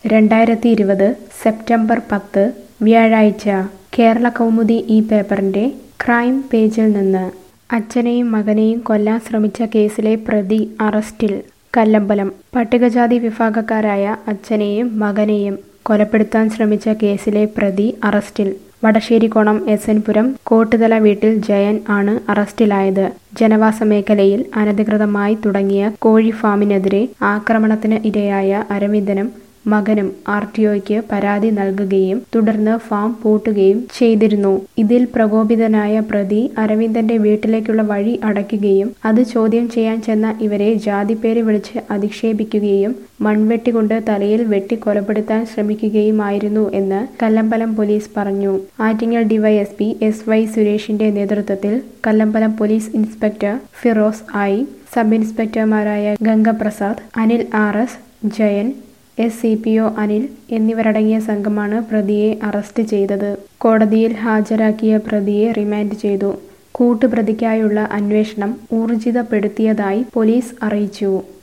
രണ്ടായിരത്തി ഇരുപത് സെപ്റ്റംബർ പത്ത് വ്യാഴാഴ്ച കേരള കൗമുദി ഈ പേപ്പറിന്റെ ക്രൈം പേജിൽ നിന്ന് അച്ഛനെയും മകനെയും കൊല്ലാൻ ശ്രമിച്ച കേസിലെ പ്രതി അറസ്റ്റിൽ കല്ലമ്പലം പട്ടികജാതി വിഭാഗക്കാരായ അച്ഛനെയും മകനെയും കൊലപ്പെടുത്താൻ ശ്രമിച്ച കേസിലെ പ്രതി അറസ്റ്റിൽ വടശ്ശേരിക്കോണം എസ് എൻ പുരം കോട്ടുതല വീട്ടിൽ ജയൻ ആണ് അറസ്റ്റിലായത് ജനവാസ മേഖലയിൽ അനധികൃതമായി തുടങ്ങിയ കോഴി ഫാമിനെതിരെ ആക്രമണത്തിന് ഇരയായ അരവിന്ദനും മകനും ആർ ടി ഒയ്ക്ക് പരാതി നൽകുകയും തുടർന്ന് ഫാം പൂട്ടുകയും ചെയ്തിരുന്നു ഇതിൽ പ്രകോപിതനായ പ്രതി അരവിന്ദന്റെ വീട്ടിലേക്കുള്ള വഴി അടയ്ക്കുകയും അത് ചോദ്യം ചെയ്യാൻ ചെന്ന ഇവരെ ജാതിപ്പേര് വിളിച്ച് അധിക്ഷേപിക്കുകയും മൺവെട്ടി കൊണ്ട് തലയിൽ വെട്ടി കൊലപ്പെടുത്താൻ ശ്രമിക്കുകയുമായിരുന്നു എന്ന് കല്ലമ്പലം പോലീസ് പറഞ്ഞു ആറ്റിങ്ങൽ ഡിവൈഎസ്പി എസ് വൈ സുരേഷിന്റെ നേതൃത്വത്തിൽ Kallambalam police inspector Firoz I sub ഇൻസ്പെക്ടർമാരായ Gangaprasad Anil R S Jayan S C P O Anil എന്നിവരടങ്ങിയ സംഘമാണ് പ്രതിയെ അറസ്റ്റ് ചെയ്തത് കോടതിയിൽ ഹാജരാക്കിയ പ്രതിയെ റിമാൻഡ് ചെയ്തു കൂട്ടുപ്രതിക്കായുള്ള അന്വേഷണം ഊർജിതപ്പെടുത്തിയതായി പോലീസ് അറിയിച്ചു